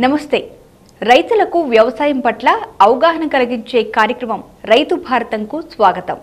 నమస్తే రైతులకు వ్యవసాయం పట్ల అవగాహన కలిగించే కార్యక్రమం రైతు భారతంకు స్వాగతం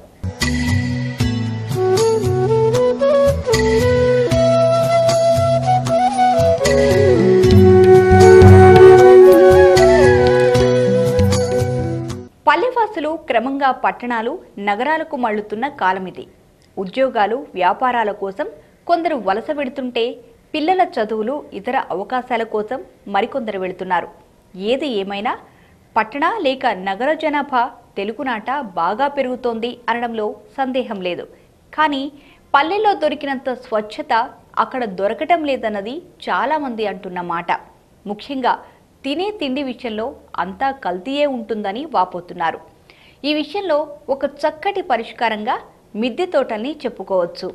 పల్లెవాసులు క్రమంగా పట్టణాలు నగరాలకు మళ్లుతున్న కాలమిది ఉద్యోగాలు వ్యాపారాల కోసం కొందరు వలస వెడుతుంటే పిల్లల చదువులు ఇతర అవకాశాల కోసం మరికొందరు వెళుతున్నారు ఏది ఏమైనా పట్టణ లేక నగర జనాభా తెలుగునాట బాగా పెరుగుతోంది అనడంలో సందేహం లేదు కానీ పల్లెల్లో దొరికినంత స్వచ్ఛత అక్కడ దొరకటం లేదన్నది చాలామంది అంటున్న మాట ముఖ్యంగా తినే తిండి విషయంలో అంతా కల్తీయే ఉంటుందని వాపోతున్నారు ఈ విషయంలో ఒక చక్కటి పరిష్కారంగా మిద్దె తోటల్ని చెప్పుకోవచ్చు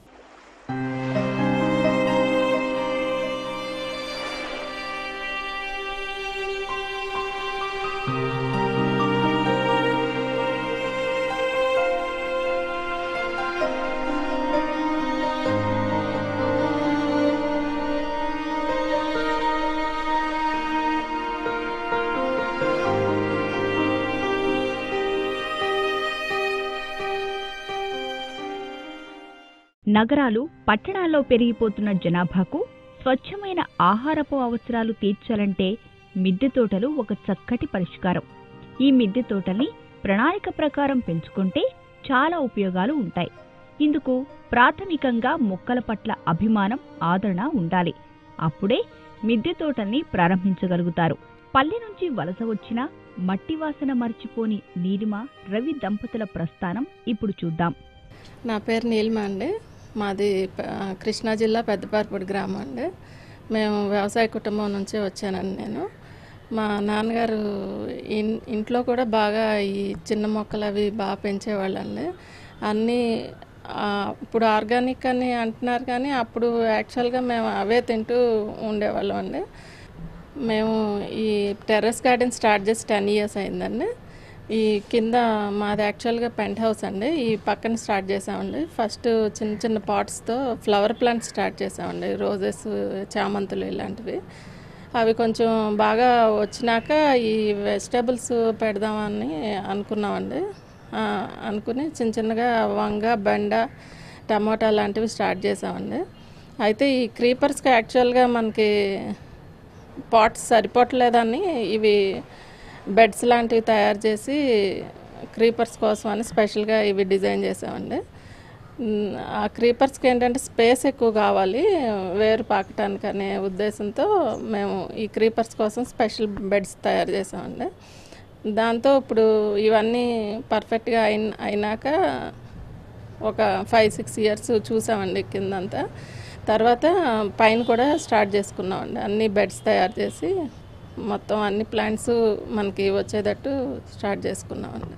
నగరాలు పట్టణాల్లో పెరిగిపోతున్న జనాభాకు స్వచ్ఛమైన ఆహారపు అవసరాలు తీర్చాలంటే మిద్దె తోటలు ఒక చక్కటి పరిష్కారం ఈ మిద్దె తోటల్ని ప్రణాళిక ప్రకారం పెంచుకుంటే చాలా ఉపయోగాలు ఉంటాయి ఇందుకు ప్రాథమికంగా మొక్కల పట్ల అభిమానం ఆదరణ ఉండాలి అప్పుడే మిద్దె తోటల్ని ప్రారంభించగలుగుతారు పల్లె నుంచి వలస వచ్చిన మట్టి వాసన మర్చిపోని నీలిమ రవి దంపతుల ప్రస్థానం ఇప్పుడు చూద్దాం నా పేరు నీలిమ అండి మాది ప- కృష్ణా జిల్లా పెద్దపారపూడి గ్రామం అండి మేము వ్యవసాయ కుటుంబం నుంచే వచ్చానండి నేను మా నాన్నగారు ఇన్ ఇంట్లో కూడా బాగా ఈ చిన్న మొక్కలు అవి బాగా పెంచేవాళ్ళండి అన్నీ ఆ, ఇప్పుడు ఆర్గానిక్ అని అంటున్నారు కానీ అప్పుడు యాక్చువల్గా మేము అవే తింటూ ఉండేవాళ్ళం అండి మేము ఈ టెర్రస్ గార్డెన్ స్టార్ట్ చేసి టెన్ ఇయర్స్ అయిందండి ఈ కింద మాది యాక్చువల్గా పెంట్ హౌస్ అండి ఈ పక్కన స్టార్ట్ చేసామండి ఫస్ట్ చిన్న చిన్న పాట్స్తో ఫ్లవర్ ప్లాంట్స్ స్టార్ట్ చేసామండి రోజెస్ చామంతులు ఇలాంటివి అవి కొంచెం బాగా వచ్చినాక ఈ వెజిటేబుల్స్ పెడదామని అనుకున్నామండి ఆ, అనుకుని చిన్న చిన్నగా వంగ బెండ టమాటా లాంటివి స్టార్ట్ చేసామండి అయితే ఈ క్రీపర్స్కి యాక్చువల్గా మనకి పాట్స్ సరిపోవట్లేదని ఇవి బెడ్స్ లాంటివి తయారు చేసి క్రీపర్స్ కోసం అని స్పెషల్గా ఇవి డిజైన్ చేసామండి మ్, ఆ క్రీపర్స్కి ఏంటంటే స్పేస్ ఎక్కువ కావాలి వేరు పాకటానికి అనే ఉద్దేశంతో మేము ఈ క్రీపర్స్ కోసం స్పెషల్ బెడ్స్ తయారు చేసామండి దాంతో ఇప్పుడు ఇవన్నీ పర్ఫెక్ట్గా అయిన అయినాక ఒక ఫైవ్ సిక్స్ ఇయర్స్ చూసామండి కిందంతా తర్వాత పైన కూడా స్టార్ట్ చేసుకున్నామండి అన్ని బెడ్స్ తయారు చేసి మొత్తం అన్ని ప్లాంట్స్ మనకి వచ్చేటట్టు స్టార్ట్ చేసుకున్నామండి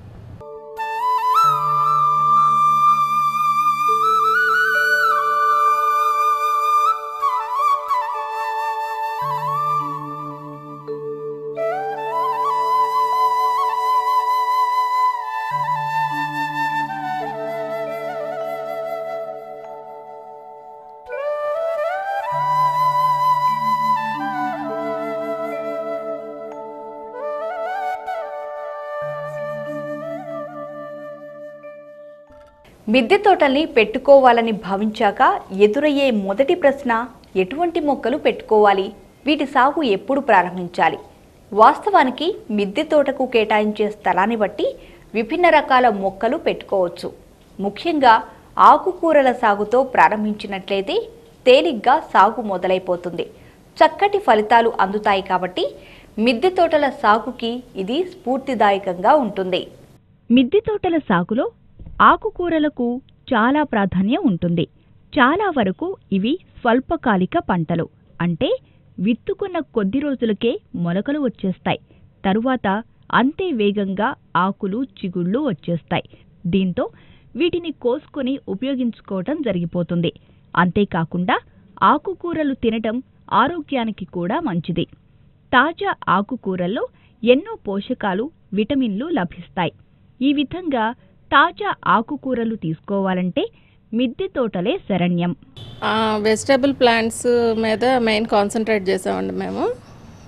మిద్దె తోటల్ని పెట్టుకోవాలని భావించాక ఎదురయ్యే మొదటి ప్రశ్న ఎటువంటి మొక్కలు పెట్టుకోవాలి వీటి సాగు ఎప్పుడు ప్రారంభించాలి వాస్తవానికి మిద్దె తోటకు కేటాయించే స్థలాన్ని బట్టి విభిన్న రకాల మొక్కలు పెట్టుకోవచ్చు ముఖ్యంగా ఆకుకూరల సాగుతో ప్రారంభించినట్లయితే తేలిగ్గా సాగు మొదలైపోతుంది చక్కటి ఫలితాలు అందుతాయి కాబట్టి మిద్దె తోటల సాగుకి ఇది స్ఫూర్తిదాయకంగా ఉంటుంది మిద్దె తోటల సాగులో ఆకుకూరలకు చాలా ప్రాధాన్యం ఉంటుంది చాలా వరకు ఇవి స్వల్పకాలిక పంటలు అంటే విత్తుకున్న కొద్ది రోజులకే మొలకలు వచ్చేస్తాయి తరువాత అంతే వేగంగా ఆకులు చిగుళ్ళు వచ్చేస్తాయి దీంతో వీటిని కోసుకొని ఉపయోగించుకోవటం జరిగిపోతుంది అంతేకాకుండా ఆకుకూరలు తినటం ఆరోగ్యానికి కూడా మంచిది తాజా ఆకుకూరల్లో ఎన్నో పోషకాలు విటమిన్లు లభిస్తాయి ఈ విధంగా తాజా ఆకుకూరలు తీసుకోవాలంటే మిద్దె తోటలే శరణ్యం వెజిటేబుల్ ప్లాంట్స్ మీద మెయిన్ కాన్సన్ట్రేట్ చేసామండి మేము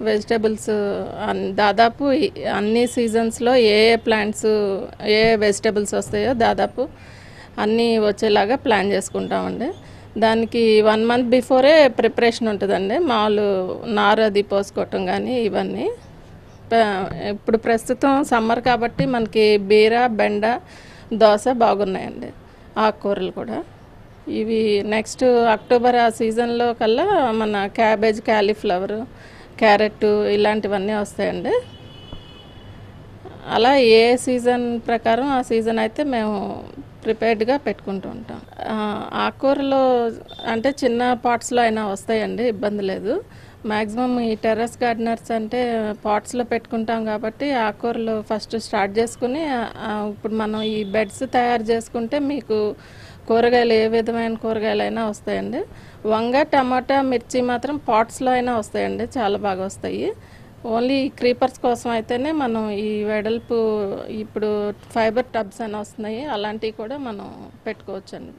వెజిటబుల్స్ అన్- దాదాపు ఈ- అన్ని సీజన్స్లో ఏ ఏ ప్లాంట్స్ ఏ ఏ వెజిటబుల్స్ వస్తాయో దాదాపు అన్నీ వచ్చేలాగా ప్లాన్ చేసుకుంటామండి దానికి వన్ మంత్ బిఫోరే ప్రిపరేషన్ ఉంటుందండి మామూలు నారు అది పోసుకోవటం కానీ ఇవన్నీ ప- ఇప్పుడు ప్రస్తుతం సమ్మర్ కాబట్టి మనకి బీర బెండ దోస బాగున్నాయండి ఆకుకూరలు కూడా ఇవి నెక్స్ట్ అక్టోబర్ ఆ సీజన్లో కల్లా మన క్యాబేజ్ క్యాలీఫ్లవర్ క్యారెట్ ఇలాంటివన్నీ వస్తాయండి అలా ఏ సీజన్ ప్రకారం ఆ సీజన్ అయితే మేము ప్రిపేర్డ్గా పెట్టుకుంటూ ఉంటాం ఆ, ఆకుకూరలు అంటే చిన్న పాట్స్లో అయినా వస్తాయండి ఇబ్బంది లేదు మ్యాక్సిమం ఈ టెర్రస్ గార్డెనర్స్ అంటే పాట్స్లో పెట్టుకుంటాం కాబట్టి ఆకుకూరలు ఫస్ట్ స్టార్ట్ చేసుకుని ఆ, ఇప్పుడు మనం ఈ బెడ్స్ తయారు చేసుకుంటే మీకు కూరగాయలు ఏ విధమైన కూరగాయలు అయినా వస్తాయండి వంగ టమాటా మిర్చి మాత్రం పాట్స్లో అయినా వస్తాయండి చాలా బాగా వస్తాయి ఓన్లీ క్రీపర్స్ కోసం అయితేనే మనం ఈ వెడల్పు ఇప్పుడు ఫైబర్ టబ్స్ అని వస్తున్నాయి అలాంటివి కూడా మనం పెట్టుకోవచ్చండి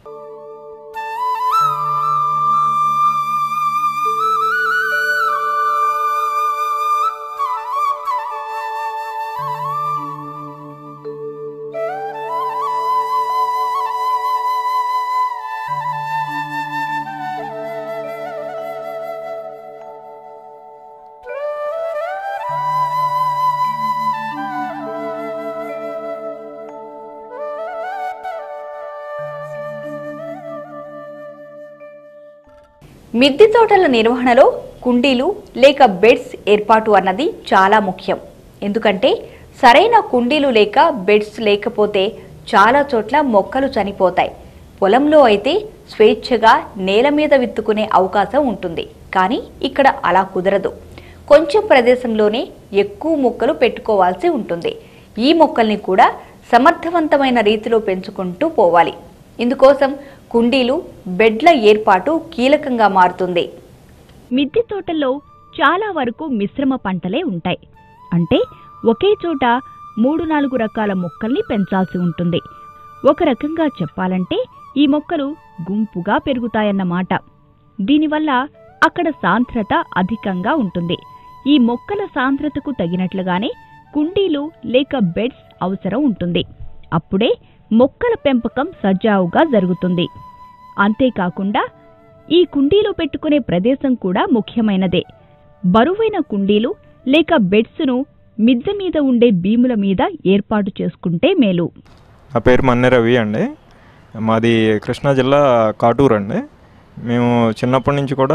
మిద్దె తోటల నిర్వహణలో కుండీలు లేక బెడ్స్ ఏర్పాటు అన్నది చాలా ముఖ్యం ఎందుకంటే సరైన కుండీలు లేక బెడ్స్ లేకపోతే చాలా చోట్ల మొక్కలు చనిపోతాయి పొలంలో అయితే స్వేచ్ఛగా నేల మీద విత్తుకునే అవకాశం ఉంటుంది కానీ ఇక్కడ అలా కుదరదు కొంచెం ప్రదేశంలోనే ఎక్కువ మొక్కలు పెట్టుకోవాల్సి ఉంటుంది ఈ మొక్కల్ని కూడా సమర్థవంతమైన రీతిలో పెంచుకుంటూ పోవాలి ఇందుకోసం కుండీలు బెడ్ల ఏర్పాటు కీలకంగా మారుతుంది మిద్దె తోటల్లో చాలా వరకు మిశ్రమ పంటలే ఉంటాయి అంటే ఒకే చోట మూడు నాలుగు రకాల మొక్కల్ని పెంచాల్సి ఉంటుంది ఒక రకంగా చెప్పాలంటే ఈ మొక్కలు గుంపుగా పెరుగుతాయన్నమాట దీనివల్ల అక్కడ సాంద్రత అధికంగా ఉంటుంది ఈ మొక్కల సాంద్రతకు తగినట్లుగానే కుండీలు లేక బెడ్స్ అవసరం ఉంటుంది అప్పుడే మొక్కల పెంపకం సజావుగా జరుగుతుంది అంతేకాకుండా ఈ కుండీలో పెట్టుకునే ప్రదేశం కూడా ముఖ్యమైనదే బరువైన కుండీలు లేక బెడ్స్ను మిద్దె మీద ఉండే బీముల మీద ఏర్పాటు చేసుకుంటే మేలు నా పేరు మన్నె రవి అండి మాది కృష్ణా జిల్లా కాటూరు అండి మేము చిన్నప్పటి నుంచి కూడా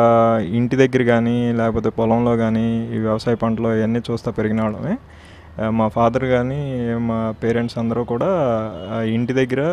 ఇంటి దగ్గర కానీ లేకపోతే పొలంలో కానీ ఈ వ్యవసాయ పంటలు ఇవన్నీ చూస్తూ పెరిగిన వాళ్ళమే ఆ, మా ఫాదర్ కానీ మా పేరెంట్స్ అందరూ కూడా ఆ, ఇంటి దగ్గర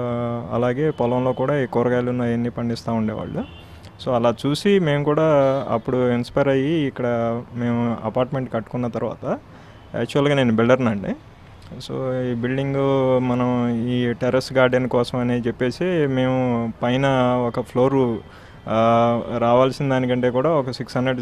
అలాగే పొలంలో కూడా ఈ కూరగాయలు అవన్నీ పండిస్తూ ఉండేవాళ్ళు సో అలా చూసి మేము కూడా అప్పుడు ఇన్స్పైర్ అయ్యి ఇక్కడ మేము అపార్ట్మెంట్ కట్టుకున్న తర్వాత యాక్చువల్గా నేను బిల్డర్నండి సో ఈ బిల్డింగ్ మనం ఈ టెర్రస్ గార్డెన్ కోసం అని చెప్పేసి మేము పైన ఒక ఫ్లోరు ఆ, రావాల్సిన దానికంటే కూడా ఒక సిక్స్ హండ్రెడ్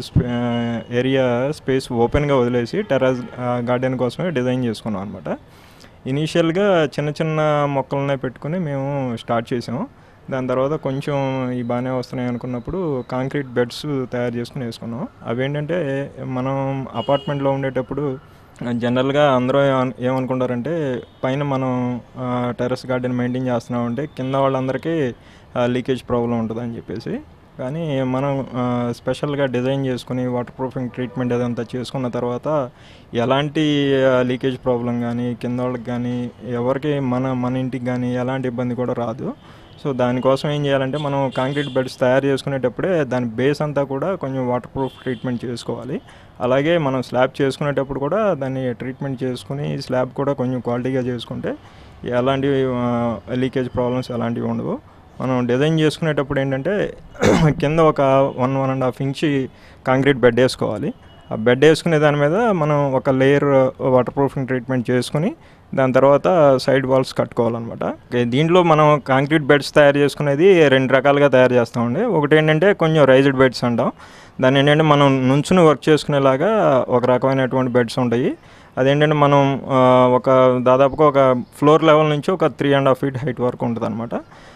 ఏరియా స్పేస్ ఓపెన్గా వదిలేసి టెర్రస్ గార్డెన్ కోసమే డిజైన్ చేసుకున్నాం అనమాట ఇనీషియల్గా చిన్న చిన్న మొక్కలనే పెట్టుకుని మేము స్టార్ట్ చేసాము దాని తర్వాత కొంచెం ఈ బాగానే వస్తున్నాయి అనుకున్నప్పుడు కాంక్రీట్ బెడ్స్ తయారు చేసుకుని వేసుకున్నాం అవి ఏంటంటే మనం అపార్ట్మెంట్లో ఉండేటప్పుడు జనరల్గా అందరూ ఏమను- ఏమనుకుంటారంటే పైన మనం టెర్రస్ గార్డెన్ మెయింటైన్ చేస్తున్నామంటే కింద వాళ్ళందరికీ లీకేజ్ ప్రాబ్లం ఉంటుందని చెప్పేసి కానీ మనం స్పెషల్గా డిజైన్ చేసుకుని వాటర్ ప్రూఫింగ్ ట్రీట్మెంట్ అదంతా చేసుకున్న తర్వాత ఎలాంటి లీకేజ్ ప్రాబ్లం కానీ కింద వాళ్ళకి కానీ ఎవరికి మన మన ఇంటికి కానీ ఎలాంటి ఇబ్బంది కూడా రాదు సో దానికోసం ఏం చేయాలంటే మనం కాంక్రీట్ బెడ్స్ తయారు చేసుకునేటప్పుడే దాని బేస్ అంతా కూడా కొంచెం వాటర్ ప్రూఫ్ ట్రీట్మెంట్ చేసుకోవాలి అలాగే మనం స్లాబ్ చేసుకునేటప్పుడు కూడా దాన్ని ట్రీట్మెంట్ చేసుకుని స్లాబ్ కూడా కొంచెం క్వాలిటీగా చేసుకుంటే ఎలాంటి లీకేజ్ ప్రాబ్లమ్స్ ఎలాంటివి ఉండవు మనం డిజైన్ చేసుకునేటప్పుడు ఏంటంటే కింద ఒక one one and half inch concrete bed వేసుకోవాలి ఆ బెడ్ వేసుకునే దాని మీద మనం ఒక లేయర్ వాటర్ ప్రూఫింగ్ ట్రీట్మెంట్ చేసుకుని దాని తర్వాత సైడ్ వాల్స్ కట్టుకోవాలన్నమాట ఓకే, దీంట్లో మనం కాంక్రీట్ బెడ్స్ తయారు చేసుకునేది రెండు రకాలుగా తయారు చేస్తామండి ఒకటి ఏంటంటే కొంచెం రైజ్డ్ బెడ్స్ అంటాం దాన్ని ఏంటంటే మనం నుంచుని వర్క్ చేసుకునేలాగా ఒక రకమైనటువంటి బెడ్స్ ఉంటాయి అదేంటంటే మనం ఆ, ఒక దాదాపుగా ఒక ఫ్లోర్ లెవెల్ నుంచి ఒక three and half feet height వరకు ఉంటుంది అనమాట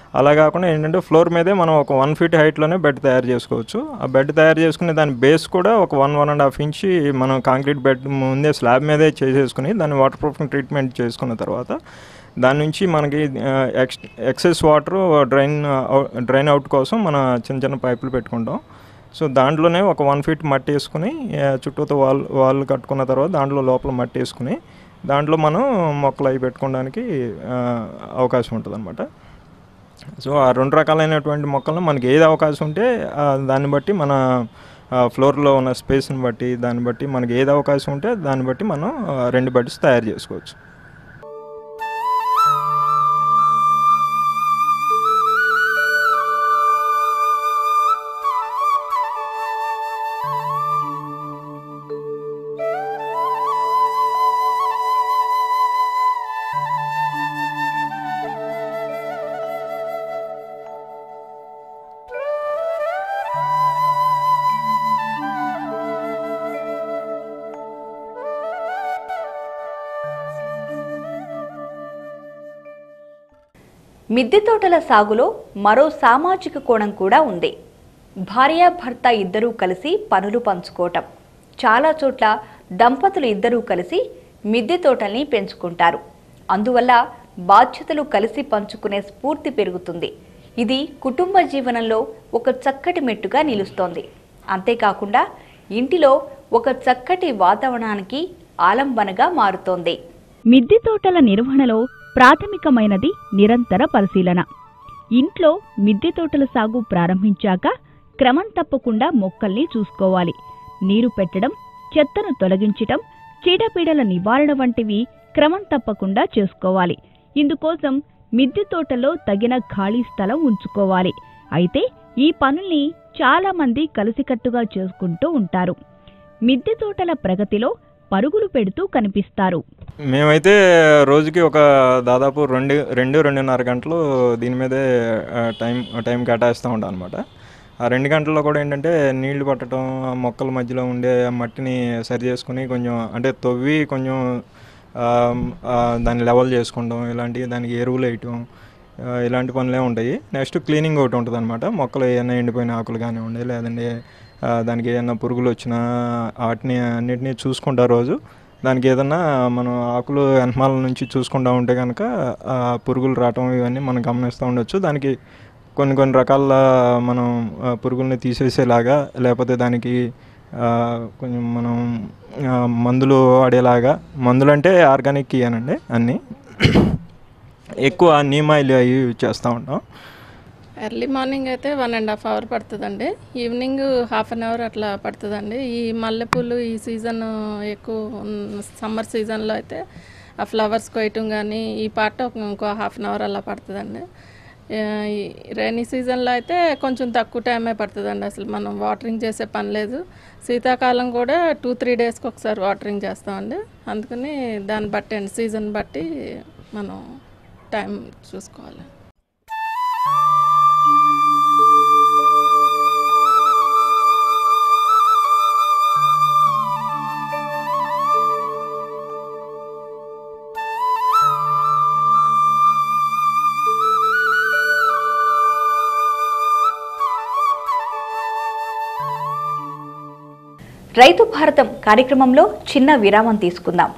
అలా కాకుండా ఏంటంటే ఫ్లోర్ మీదే మనం ఒక వన్ ఫీట్ హైట్లోనే బెడ్ తయారు చేసుకోవచ్చు ఆ బెడ్ తయారు చేసుకునే దాని బేస్ కూడా ఒక one one and half inch మనం కాంక్రీట్ బెడ్ ముందే స్లాబ్ మీదే చేసేసుకుని దాన్ని వాటర్ ప్రూఫింగ్ ట్రీట్మెంట్ చేసుకున్న తర్వాత దాని నుంచి మనకి ex excess water drain drain out కోసం మన చిన్న చిన్న పైపులు పెట్టుకుంటాం సో దాంట్లోనే ఒక వన్ ఫీట్ మట్టి వేసుకుని ఆ, చుట్టూతో వాల్ వాల్ కట్టుకున్న తర్వాత దాంట్లో లోపల మట్టి వేసుకుని దాంట్లో మనం మొక్కలు అవి పెట్టుకోవడానికి ఆ, అవకాశం ఉంటుంది అనమాట సో ఆ రెండు రకాలైనటువంటి మొక్కలను మనకి ఏది అవకాశం ఉంటే ఆ, దాన్ని బట్టి మన ఫ్లోర్లో ఉన్న స్పేస్ని బట్టి దాన్ని బట్టి మనకి ఏది అవకాశం ఉంటే దాన్ని బట్టి మనం ఆ, రెండు బెడ్స్ తయారు చేసుకోవచ్చు మిద్దె తోటల సాగులో మరో సామాజిక కోణం కూడా ఉంది భార్యాభర్త ఇద్దరూ కలిసి పనులు పంచుకోవటం చాలా చోట్ల దంపతులు ఇద్దరూ కలిసి మిద్దె తోటల్ని పెంచుకుంటారు అందువల్ల బాధ్యతలు కలిసి పంచుకునే స్ఫూర్తి పెరుగుతుంది ఇది కుటుంబ జీవనంలో ఒక చక్కటి మెట్టుగా నిలుస్తోంది అంతేకాకుండా ఇంటిలో ఒక చక్కటి వాతావరణానికి ఆలంబనగా మారుతోంది మిద్దె తోటల నిర్వహణలో ప్రాథమికమైనది నిరంతర పరిశీలన ఇంట్లో మిద్దె తోటల సాగు ప్రారంభించాక క్రమం తప్పకుండా మొక్కల్ని చూసుకోవాలి నీరు పెట్టడం చెత్తను తొలగించటం చీడపీడల నివారణ వంటివి క్రమం తప్పకుండా చేసుకోవాలి ఇందుకోసం మిద్దె తోటలో తగిన ఖాళీ స్థలం ఉంచుకోవాలి అయితే ఈ పనుల్ని చాలా మంది కలిసికట్టుగా చేసుకుంటూ ఉంటారు మిద్దె తోటల ప్రగతిలో పరుగులు పెడుతూ కనిపిస్తారు మేమైతే రోజుకి ఒక దాదాపు రెండు రెండు రెండున్నర గంటలు దీని మీదే ఆ, టైం టైం కేటాయిస్తూ ఉంటాం అనమాట ఆ రెండు గంటల్లో కూడా ఏంటంటే నీళ్లు పట్టడం ఆ మొక్కల మధ్యలో ఉండే ఆ మట్టిని సరి చేసుకుని కొంచెం అంటే తవ్వి కొంచెం ఆ, ఆ, దాన్ని లెవెల్ చేసుకోవడం ఇలాంటి దానికి ఎరువులు వేయటం ఆ, ఇలాంటి పనులే ఉంటాయి నెక్స్ట్ క్లీనింగ్ ఒకటి ఉంటుంది అనమాట మొక్కలు ఏమైనా ఎండిపోయిన ఆకులు కానివ్వండి లేదంటే ఆ, దానికి ఏమైనా పురుగులు వచ్చినా వాటిని అన్నిటినీ చూసుకుంటా రోజు దానికి ఏదన్నా మనం ఆకులు వెనమాల నుంచి చూసుకుంటా ఉంటే కనుక ఆ పురుగులు రావటం ఇవన్నీ మనం గమనిస్తూ ఉండొచ్చు దానికి కొన్ని కొన్ని రకాల మనం ఆ, పురుగుల్ని తీసేసేలాగా లేకపోతే దానికి ఆ, కొంచెం మనం ఆ, మందులు వాడేలాగా మందులు అంటే ఆర్గానిక్ అనండి అన్నీ ఎక్కువ నీమ్ ఆయిల్ అవి యూజ్ చేస్తూ ఉంటాం ఎర్లీ మార్నింగ్ అయితే వన్ అండ్ హాఫ్ అవర్ పడుతుందండి ఈవినింగ్ హాఫ్ అన్ అవర్ అట్లా పడుతుందండి ఈ మల్లెపూలు ఈ సీజన్ ఎక్కువ సమ్మర్ సీజన్లో అయితే ఆ ఫ్లవర్స్ కొయ్యటం కానీ ఈ పాట ఒక- ఇంకో హాఫ్ అన్ అవర్ అలా పడుతుందండి రైనీ సీజన్లో అయితే కొంచెం తక్కువ టైమే పడుతుందండి అసలు మనం వాటరింగ్ చేసే పని లేదు శీతాకాలం కూడా టూ త్రీ డేస్కి ఒకసారి వాటరింగ్ చేస్తామండి అందుకని దాన్ని బట్టి అండి సీజన్ బట్టి మనం టైం చూసుకోవాలి రైతు భారతం కార్యక్రమంలో చిన్న విరామం తీసుకుందాం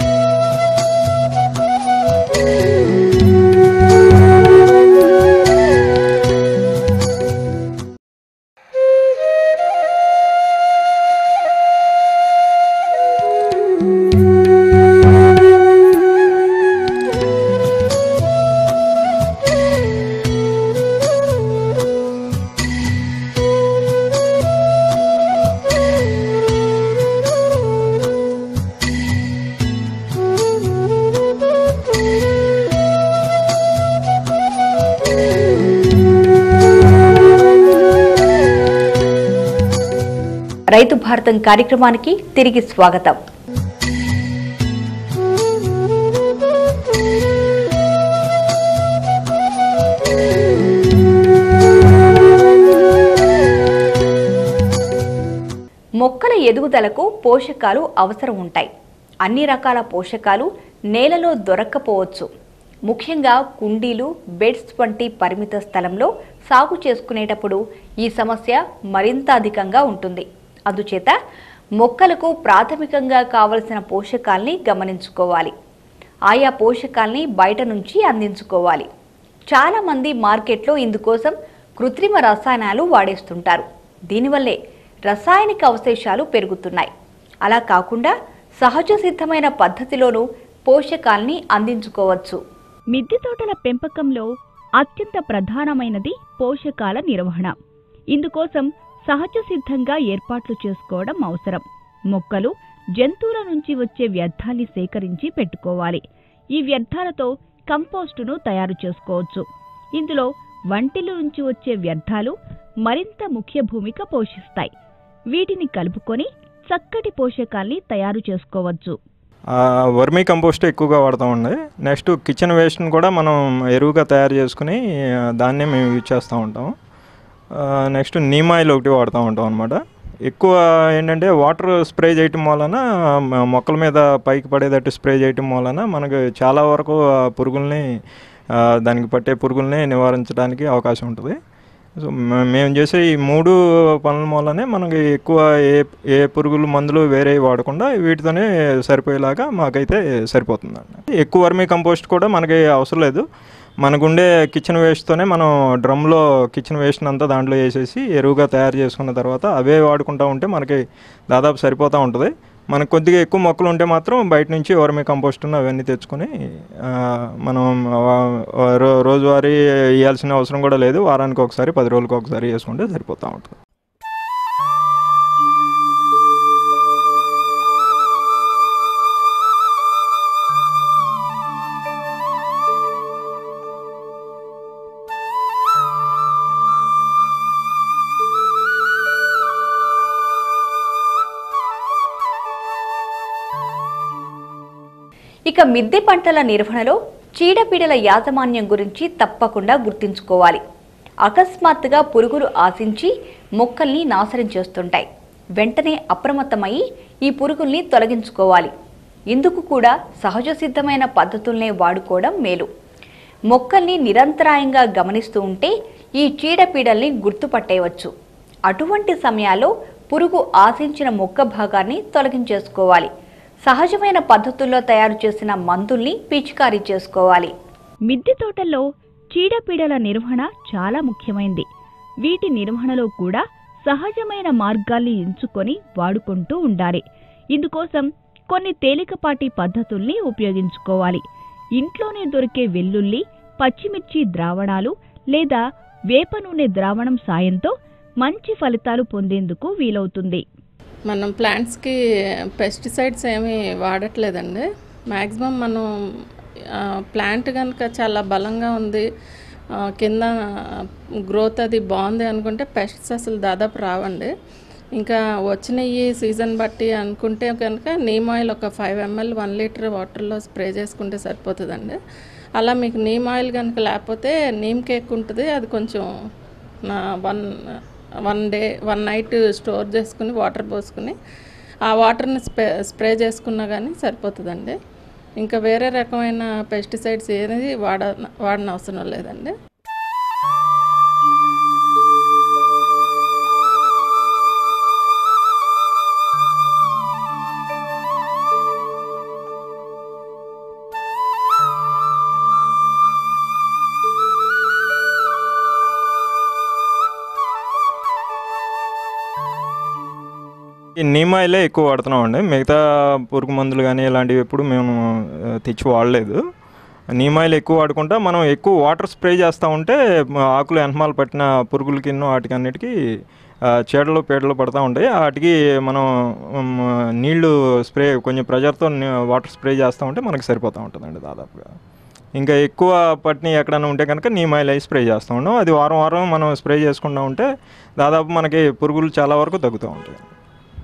Thank you. రైతు భారతం కార్యక్రమానికి తిరిగి స్వాగతం మొక్కల ఎదుగుదలకు పోషకాలు అవసరం ఉంటాయి అన్ని రకాల పోషకాలు నేలలో దొరక్కపోవచ్చు ముఖ్యంగా కుండీలు బెడ్స్ వంటి పరిమిత స్థలంలో సాగు చేసుకునేటప్పుడు ఈ సమస్య మరింత అధికంగా ఉంటుంది అందుచేత మొక్కలకు ప్రాథమికంగా కావలసిన పోషకాల్ని గమనించుకోవాలి ఆయా పోషకాల్ని బయట నుంచి అందించుకోవాలి చాలామంది మార్కెట్లో ఇందుకోసం కృత్రిమ రసాయనాలు వాడేస్తుంటారు దీనివల్లే రసాయనిక అవశేషాలు పెరుగుతున్నాయి అలా కాకుండా సహజ సిద్ధమైన పద్ధతిలోనూ పోషకాల్ని అందించుకోవచ్చు మిద్దె తోటల పెంపకంలో అత్యంత ప్రధానమైనది పోషకాల నిర్వహణ ఇందుకోసం సహజ సిద్ధంగా ఏర్పాట్లు చేసుకోవడం అవసరం మొక్కలు జంతువుల నుంచి వచ్చే వ్యర్థాల్ని సేకరించి పెట్టుకోవాలి ఈ వ్యర్థాలతో కంపోస్టును తయారు చేసుకోవచ్చు ఇందులో వంటిల నుంచి వచ్చే వ్యర్థాలు మరింత ముఖ్య భూమిక పోషిస్తాయి వీటిని కలుపుకొని చక్కటి పోషకాల్ని తయారు చేసుకోవచ్చు ఆ, వర్మీ కంపోస్ట్ ఎక్కువగా వాడతామండి నెక్స్ట్ కిచెన్ వేస్ట్ని కూడా మనం ఎరువుగా తయారు చేసుకుని ఆ, దాన్నే మేము యూజ్ చేస్తూ ఉంటాం ఆ, నెక్స్ట్ నీమ్ ఆయిల్ ఒకటి వాడుతూ ఉంటాం అనమాట ఎక్కువ ఏంటంటే వాటర్ స్ప్రే చేయటం వలన మ- మొక్కల మీద పైకి పడేటట్టు స్ప్రే చేయటం వలన మనకు చాలా వరకు ఆ పురుగుల్ని ఆ, దానికి పట్టే పురుగుల్ని నివారించడానికి అవకాశం ఉంటుంది సో మ- మేము చేసే ఈ మూడు పనుల మూలనే మనకి ఎక్కువ ఏ ఏ పురుగులు మందులు వేరే వాడకుండా వీటితోనే సరిపోయేలాగా మాకైతే సరిపోతుందండి ఎక్కువ వర్మీ కంపోస్ట్ కూడా మనకి అవసరం లేదు మనకుండే కిచెన్ వేస్ట్తోనే మనం డ్రమ్లో కిచెన్ వేస్ట్ అంతా దాంట్లో వేసేసి ఎరువుగా తయారు చేసుకున్న తర్వాత అవే వాడుకుంటూ ఉంటే మనకి దాదాపు సరిపోతూ ఉంటుంది మనకు కొద్దిగా ఎక్కువ మొక్కలు ఉంటే మాత్రం బయట నుంచి వర్మీ కంపోస్ట్ అవన్నీ తెచ్చుకొని ఆ, మనం ఆ, రో- రోజువారీ వేయాల్సిన అవసరం కూడా లేదు వారానికి ఒకసారి పది రోజులకు ఒకసారి వేసుకుంటే సరిపోతూ ఉంటుంది ఇక మిద్దె పంటల నిర్వహణలో చీడపీడల యాజమాన్యం గురించి తప్పకుండా గుర్తుంచుకోవాలి అకస్మాత్తుగా పురుగులు ఆశించి మొక్కల్ని నాశనం చేస్తుంటాయి వెంటనే అప్రమత్తమై ఈ పురుగుల్ని తొలగించుకోవాలి ఇందుకు కూడా సహజ సిద్ధమైన పద్ధతుల్నే వాడుకోవడం మేలు మొక్కల్ని నిరంతరాయంగా గమనిస్తూ ఉంటే ఈ చీడపీడల్ని గుర్తుపట్టేయవచ్చు అటువంటి సమయాల్లో పురుగు ఆశించిన మొక్క భాగాన్ని తొలగించేసుకోవాలి సహజమైన పద్ధతుల్లో తయారు చేసిన మందుల్ని పిచికారీ చేసుకోవాలి మిద్దె తోటల్లో చీడపీడల నిర్వహణ చాలా ముఖ్యమైంది వీటి నిర్వహణలో కూడా సహజమైన మార్గాల్ని ఎంచుకొని వాడుకుంటూ ఉండాలి ఇందుకోసం కొన్ని తేలికపాటి పద్ధతుల్ని ఉపయోగించుకోవాలి ఇంట్లోనే దొరికే వెల్లుల్లి పచ్చిమిర్చి ద్రావణాలు లేదా వేప నూనె ద్రావణం సాయంతో మంచి ఫలితాలు పొందేందుకు వీలవుతుంది మనం ప్లాంట్స్కి పెస్టిసైడ్స్ ఏమీ వాడట్లేదండి మ్యాక్సిమం మనం ప్లాంట్ కనుక చాలా బలంగా ఉంది ఆ, కింద గ్రోత్ అది బాగుంది అనుకుంటే పెస్ట్స్ అసలు దాదాపు రావండి ఇంకా వచ్చినవి సీజన్ బట్టి అనుకుంటే కనుక నీమ్ ఆయిల్ ఒక ఫైవ్ ఎంఎల్ వన్ లీటర్ వాటర్లో స్ప్రే చేసుకుంటే సరిపోతుందండి అలా మీకు నీమ్ ఆయిల్ కనుక లేకపోతే నీమ్ కేక్ ఉంటుంది అది కొంచెం నా one one day one night store చేసుకుని వాటర్ పోసుకుని ఆ వాటర్ని స్ప్రే స్ప్రే చేసుకున్నా కానీ సరిపోతుందండి ఇంకా వేరే రకమైన పెస్టిసైడ్స్ ఏది వాడ వాడన అవసరం లేదండి ఈ నీమ్ ఆయిలే ఎక్కువ వాడుతున్నాం అండి మిగతా పురుగు మందులు కానీ ఇలాంటివి ఎప్పుడు మేము ఆ, తెచ్చి వాడలేదు నీమ్ ఆయిల్ ఎక్కువ వాడుకుంటా మనం ఎక్కువ వాటర్ స్ప్రే చేస్తూ ఉంటే మ- ఆకులు ఎనమాలు పట్టిన పురుగులకి వాటికి అన్నిటికీ ఆ, చీడలు పీడలు పడతా ఉంటాయి వాటికి మనం ఉమ్, నీళ్లు స్ప్రే కొంచెం ప్రెజర్తో వాటర్ స్ప్రే చేస్తూ ఉంటే మనకి సరిపోతూ ఉంటుందండి దాదాపుగా ఇంకా ఎక్కువ పట్టిన ఎక్కడైనా ఉంటే కనుక నీమ్ ఆయిల్ అయి స్ప్రే చేస్తూ ఉంటాం అది వారం వారం మనం స్ప్రే చేసుకుంటూ ఉంటే దాదాపు మనకి పురుగులు చాలా వరకు తగ్గుతూ ఉంటాయి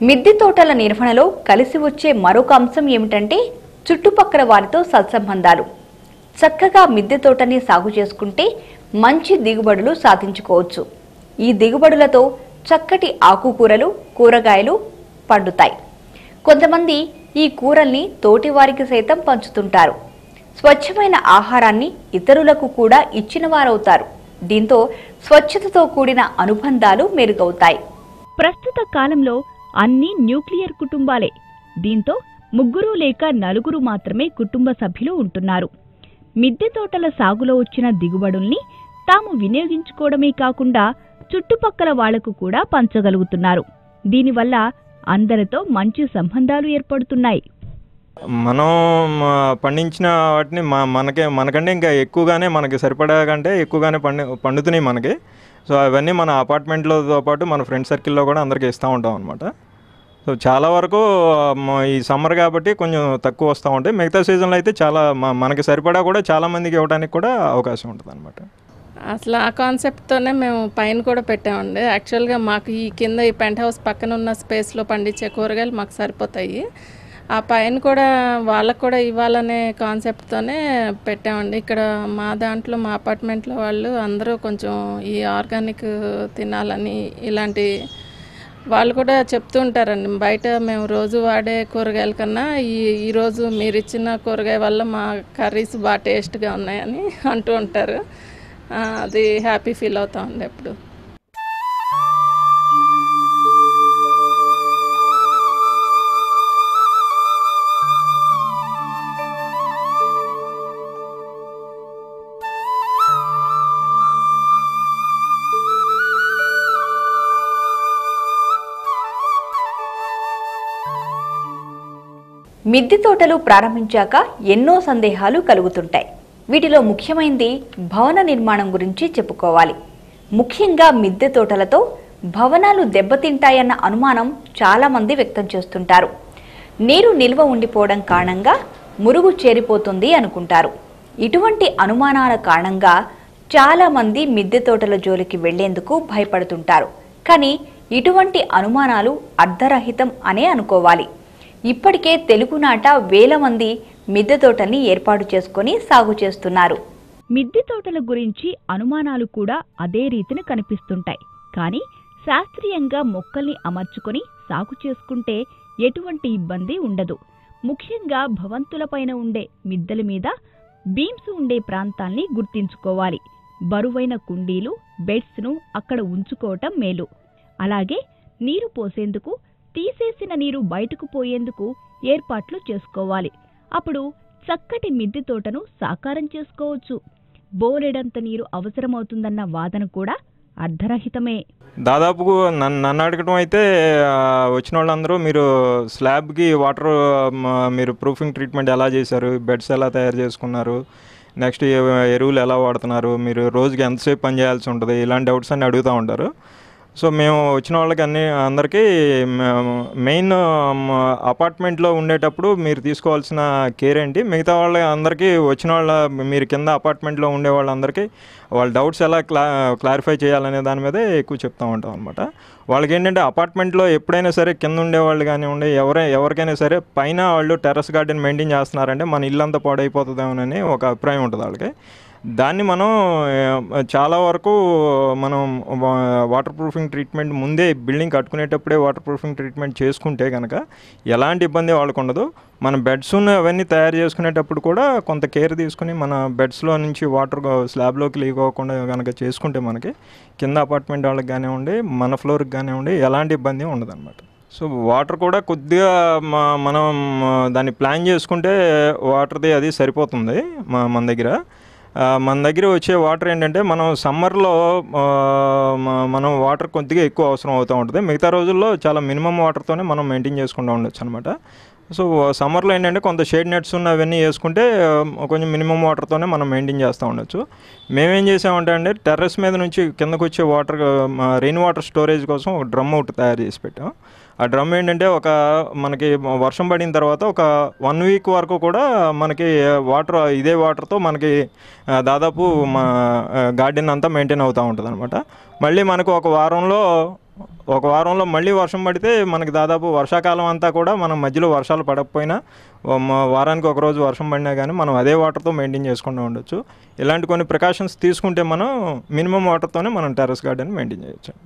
మిద్దె తోటల నిర్వహణలో కలిసి వచ్చే మరొక అంశం ఏమిటంటే చుట్టుపక్కల వారితో సత్సంబంధాలు చక్కగా మిద్దె తోటని సాగు చేసుకుంటే మంచి దిగుబడులు సాధించుకోవచ్చు ఈ దిగుబడులతో చక్కటి ఆకుకూరలు కూరగాయలు పండుతాయి కొంతమంది ఈ కూరల్ని తోటివారికి సైతం పంచుతుంటారు స్వచ్ఛమైన ఆహారాన్ని ఇతరులకు కూడా ఇచ్చిన వారవుతారు దీంతో స్వచ్ఛతతో కూడిన అనుబంధాలు మెరుగవుతాయి ప్రస్తుత కాలంలో అన్నీ న్యూక్లియర్ కుటుంబాలే దీంతో ముగ్గురు లేక నలుగురు మాత్రమే కుటుంబ సభ్యులు ఉంటున్నారు మిద్దె తోటల సాగులో వచ్చిన దిగుబడుల్ని తాము వినియోగించుకోవడమే కాకుండా చుట్టుపక్కల వాళ్లకు కూడా పంచగలుగుతున్నారు దీనివల్ల అందరితో మంచి సంబంధాలు ఏర్పడుతున్నాయి మనం మ, పండించిన వాటిని మా మనకే మనకంటే ఇంకా ఎక్కువగానే మనకి సరిపడా కంటే ఎక్కువగానే పండి పండుతున్నాయి మనకి సో అవన్నీ మన అపార్ట్మెంట్లతో పాటు మన ఫ్రెండ్ సర్కిల్లో కూడా అందరికీ ఇస్తూ ఉంటాం అనమాట సో చాలా వరకు మ, ఈ సమ్మర్ కాబట్టి కొంచెం తక్కువ వస్తూ ఉంటాయి మిగతా సీజన్లో అయితే చాలా మ- మనకి సరిపడా కూడా చాలా మందికి ఇవ్వడానికి కూడా అవకాశం ఉంటుంది అనమాట అసలు ఆ కాన్సెప్ట్తోనే మేము పైన కూడా పెట్టామండి యాక్చువల్గా మాకు ఈ కింద ఈ పెంట్ హౌస్ పక్కన ఉన్న స్పేస్లో పండించే కూరగాయలు మాకు సరిపోతాయి ఆ పైన కూడా వాళ్ళకు కూడా ఇవ్వాలనే కాన్సెప్ట్తోనే పెట్టామండి ఇక్కడ మా దాంట్లో మా అపార్ట్మెంట్లో వాళ్ళు అందరూ కొంచెం ఈ ఆర్గానిక్ తినాలని ఇలాంటి వాళ్ళు కూడా చెప్తూ ఉంటారండి బయట మేము రోజు వాడే కూరగాయల కన్నా ఈ ఈరోజు మీరు ఇచ్చిన కూరగాయ వల్ల మా కర్రీస్ బాగా టేస్ట్గా ఉన్నాయని అంటూ ఉంటారు ఆ, అది హ్యాపీ ఫీల్ అవుతామండి ఎప్పుడు మిద్దె తోటలు ప్రారంభించాక ఎన్నో సందేహాలు కలుగుతుంటాయి వీటిలో ముఖ్యమైనది భవన నిర్మాణం గురించి చెప్పుకోవాలి ముఖ్యంగా మిద్దె తోటలతో భవనాలు దెబ్బతింటాయన్న అనుమానం చాలామంది వ్యక్తం చేస్తుంటారు నీరు నిల్వ ఉండిపోవడం కారణంగా మురుగు చేరిపోతుంది అనుకుంటారు ఇటువంటి అనుమానాల కారణంగా చాలామంది మిద్దె తోటల జోలికి వెళ్లేందుకు భయపడుతుంటారు కానీ ఇటువంటి అనుమానాలు అర్ధరహితం అనే అనుకోవాలి ఇప్పటికే తెలుగునాట వేల మంది మిద్దె తోటల్ని ఏర్పాటు చేసుకొని సాగు చేస్తున్నారు మిద్దె తోటల గురించి అనుమానాలు కూడా అదే రీతిన కనిపిస్తుంటాయి కానీ శాస్త్రీయంగా మొక్కల్ని అమర్చుకొని సాగు చేసుకుంటే ఎటువంటి ఇబ్బంది ఉండదు ముఖ్యంగా భవంతులపైన ఉండే మిద్దెల మీద బీమ్స్ ఉండే ప్రాంతాల్ని గుర్తించుకోవాలి బరువైన కుండీలు బెడ్స్ను అక్కడ ఉంచుకోవటం మేలు అలాగే నీరు పోసేందుకు తీసేసిన నీరు బయటకు పోయేందుకు ఏర్పాట్లు చేసుకోవాలి అప్పుడు చక్కటి మిద్దె తోటను సాకారం చేసుకోవచ్చు బోలెడంత నీరు అవసరమవుతుందన్న వాదన కూడా అర్ధరహితమే దాదాపు నన్ను నన్ను అడగటం అయితే ఆ, వచ్చిన వాళ్ళందరూ మీరు స్లాబ్కి వాటర్ మీరు ప్రూఫింగ్ ట్రీట్మెంట్ ఎలా చేశారు బెడ్స్ ఎలా తయారు చేసుకున్నారు నెక్స్ట్ ఎరువులు ఎలా వాడుతున్నారు మీరు రోజుకి ఎంతసేపు పని చేయాల్సి ఉంటుంది ఇలాంటి డౌట్స్ అన్ని అడుగుతూ ఉంటారు సో మేము వచ్చిన వాళ్ళకి అన్ని అందరికీ మెయిన్ అపార్ట్మెంట్లో ఉండేటప్పుడు మీరు తీసుకోవాల్సిన కేర్ ఏంటి మిగతా వాళ్ళ అందరికీ వచ్చిన వాళ్ళ మీరు కింద అపార్ట్మెంట్లో ఉండే వాళ్ళందరికీ వాళ్ళ డౌట్స్ ఎలా క్లా క్లారిఫై చేయాలనే దాని మీదే ఎక్కువ చెప్తూ ఉంటాం అనమాట వాళ్ళకి ఏంటంటే అపార్ట్మెంట్లో ఎప్పుడైనా సరే కింద ఉండేవాళ్ళు కానివ్వండి ఎవరై ఎవరికైనా సరే పైన వాళ్ళు టెర్రస్ గార్డెన్ మెయింటైన్ చేస్తున్నారంటే మన ఇల్లంతా పాడైపోతుందేమోనని ఒక అభిప్రాయం ఉంటుంది వాళ్ళకి దాన్ని మనం ఆ, చాలా వరకు మనం వా- వాటర్ ప్రూఫింగ్ ట్రీట్మెంట్ ముందే బిల్డింగ్ కట్టుకునేటప్పుడే వాటర్ ప్రూఫింగ్ ట్రీట్మెంట్ చేసుకుంటే కనుక ఎలాంటి ఇబ్బంది వాళ్ళకు ఉండదు మన బెడ్స్ అవన్నీ తయారు చేసుకునేటప్పుడు కూడా కొంత కేర్ తీసుకుని మన బెడ్స్లో నుంచి వాటర్ స్లాబ్లోకి లీక్ అవ్వకుండా కనుక చేసుకుంటే మనకి కింద అపార్ట్మెంట్ వాళ్ళకి కానివ్వండి మన ఫ్లోర్కి కానివ్వండి ఎలాంటి ఇబ్బంది ఉండదు సో వాటర్ కూడా కొద్దిగా మ- మనం ఆ, దాన్ని ప్లాన్ చేసుకుంటే వాటర్ది అది సరిపోతుంది మా- మన దగ్గర ఆ, మన దగ్గర వచ్చే వాటర్ ఏంటంటే మనం సమ్మర్లో ఆ, మ- మనం వాటర్ కొద్దిగా ఎక్కువ అవసరం అవుతూ ఉంటుంది మిగతా రోజుల్లో చాలా మినిమం వాటర్తోనే మనం మెయింటైన్ చేసుకుంటూ ఉండొచ్చు అనమాట సో సమ్మర్లో ఏంటంటే కొంత షేడ్ నెట్స్ ఉన్న అవన్నీ వేసుకుంటే ఆ, కొంచెం మినిమం వాటర్తోనే మనం మెయింటైన్ చేస్తూ ఉండొచ్చు మేమేం చేసామంటే అండి టెర్రస్ మీద నుంచి కిందకు వచ్చే వాటర్ రెయిన్ వాటర్ స్టోరేజ్ కోసం ఒక డ్రమ్ ఒకటి తయారు చేసి పెట్టాం ఆ డ్రమ్ ఏంటంటే ఒక మనకి వర్షం పడిన తర్వాత ఒక వన్ వీక్ వరకు కూడా మనకి వాటర్ ఇదే వాటర్తో మనకి ఆ, దాదాపు మా గార్డెన్ అంతా మెయింటైన్ అవుతూ ఉంటుంది అనమాట మళ్ళీ మనకు ఒక వారంలో ఒక వారంలో మళ్ళీ వర్షం పడితే మనకి దాదాపు వర్షాకాలం అంతా కూడా మనం మధ్యలో వర్షాలు పడకపోయినా ఓ మ- వారానికి ఒక రోజు వర్షం పడినా కానీ మనం అదే వాటర్తో మెయింటైన్ చేసుకుంటూ ఉండొచ్చు ఇలాంటి కొన్ని ప్రికాషన్స్ తీసుకుంటే మనం మినిమం వాటర్తోనే మనం టెర్రస్ గార్డెన్ మెయింటైన్ చేయొచ్చు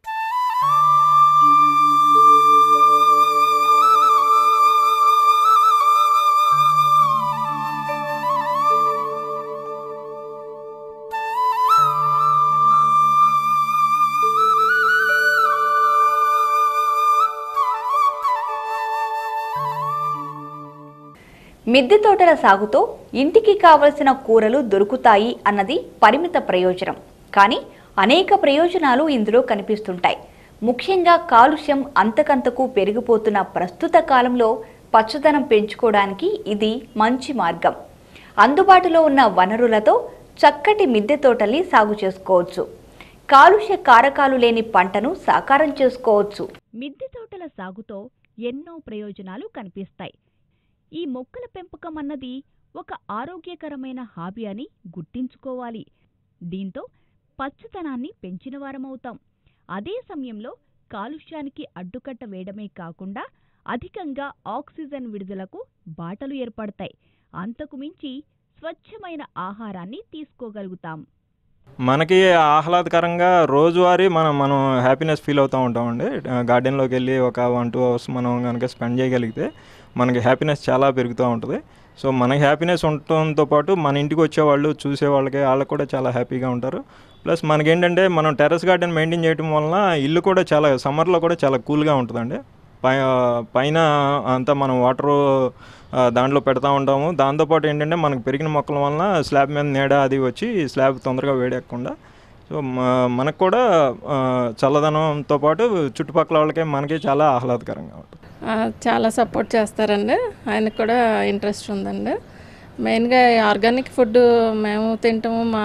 మిద్దె తోటల సాగుతో ఇంటికి కావలసిన కూరలు దొరుకుతాయి అన్నది పరిమిత ప్రయోజనం కానీ అనేక ప్రయోజనాలు ఇందులో కనిపిస్తుంటాయి ముఖ్యంగా కాలుష్యం అంతకంతకు పెరిగిపోతున్న ప్రస్తుత కాలంలో పచ్చదనం పెంచుకోవడానికి ఇది మంచి మార్గం అందుబాటులో ఉన్న వనరులతో చక్కటి మిద్దె తోటల్ని సాగు చేసుకోవచ్చు కాలుష్య కారకాలు లేని పంటను సాకారం చేసుకోవచ్చు మిద్దె తోటల సాగుతో ఎన్నో ప్రయోజనాలు కనిపిస్తాయి ఈ మొక్కల పెంపకం అన్నది ఒక ఆరోగ్యకరమైన హాబీ అని గుర్తించుకోవాలి దీంతో పచ్చదనాన్ని పెంచినవారమవుతాం అదే సమయంలో కాలుష్యానికి అడ్డుకట్ట వేయడమే కాకుండా అధికంగా ఆక్సిజన్ విడుదలకు బాటలు ఏర్పడతాయి అంతకు మించి స్వచ్ఛమైన ఆహారాన్ని తీసుకోగలుగుతాం మనకి ఆహ్లాదకరంగా రోజువారీ మనం మనం హ్యాపీనెస్ ఫీల్ అవుతూ ఉంటామండి గార్డెన్లోకి వెళ్ళి ఒక వన్ టూ అవర్స్ మనం కనుక స్పెండ్ చేయగలిగితే మనకి హ్యాపీనెస్ చాలా పెరుగుతూ ఉంటుంది సో మనకి హ్యాపీనెస్ ఉండటంతో పాటు మన ఇంటికి వచ్చేవాళ్ళు చూసే వాళ్ళకి వాళ్ళకి కూడా చాలా హ్యాపీగా ఉంటారు ప్లస్ మనకేంటంటే మనం టెర్రస్ గార్డెన్ మెయింటైన్ చేయడం వలన ఇల్లు కూడా చాలా సమ్మర్లో కూడా చాలా కూల్గా ఉంటుందండి పై పైన అంతా మనం వాటరు దాంట్లో పెడతా ఉంటాము దాంతోపాటు ఏంటంటే మనకు పెరిగిన మొక్కల వలన స్లాబ్ మీద నీడ అది వచ్చి స్లాబ్ తొందరగా వేడెక్కకుండా సో మ- మనకు కూడా ఆ, చల్లదనంతో పాటు చుట్టుపక్కల వాళ్ళకి మనకి చాలా ఆహ్లాదకరంగా ఉంటుంది ఆ, చాలా సపోర్ట్ చేస్తారండి ఆయనకు కూడా ఇంట్రెస్ట్ ఉందండి మెయిన్గా ఆర్గానిక్ ఫుడ్ మేము తింటాము మా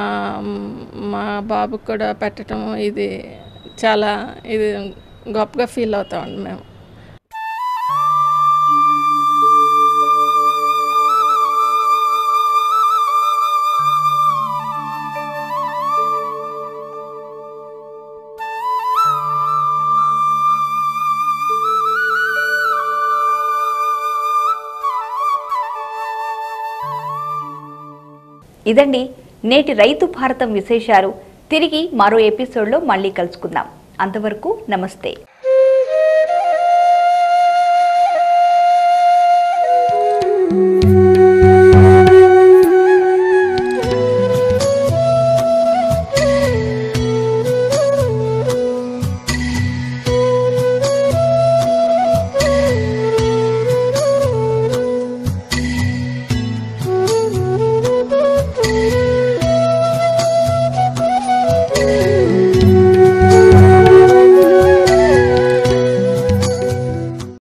మా బాబుకి కూడా పెట్టడం ఇది చాలా ఇది గొప్పగా ఫీల్ అవుతామండి మేము ఇదండి నేటి రైతు భారతం విశేషాలు తిరిగి మరో ఎపిసోడ్లో మళ్ళీ కలుసుకుందాం అంతవరకు నమస్తే